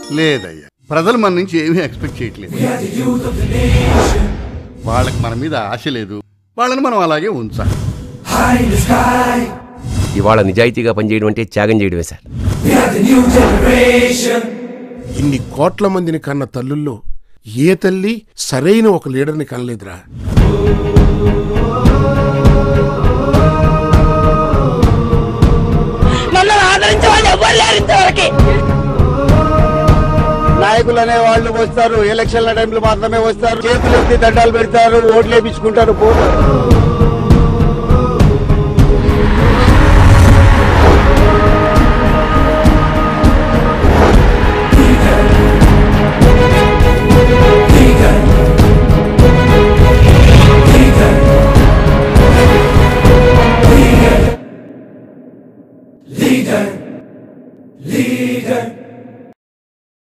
లేదయ్యా ప్రజలు మన నుంచి ఏమీ ఎక్స్పెక్ట్ చేయట్లేదు వాళ్ళకి మన మీద ఆశ లేదు వాళ్ళని మనం అలాగే ఉంచాలి ఇవాళ నిజాయితీగా పనిచేయడం అంటే త్యాగం చేయడమే సార్ ఇన్ని కోట్ల మందిని కన్న తల్లుల్లో ఏ తల్లి సరైన ఒక లీడర్ని కనలేదురా మమ్మల్ని ఆదరించే వాళ్ళు ఎవరు లేరు ఇంతవరకు నాయకులు అనే వాళ్ళు వస్తారు ఎలక్షన్ల టైంలో మాత్రమే వస్తారు చేతులు ఎత్తి దండాలు పెడతారు ఓట్లు వేపించుకుంటారు పోతారు leader,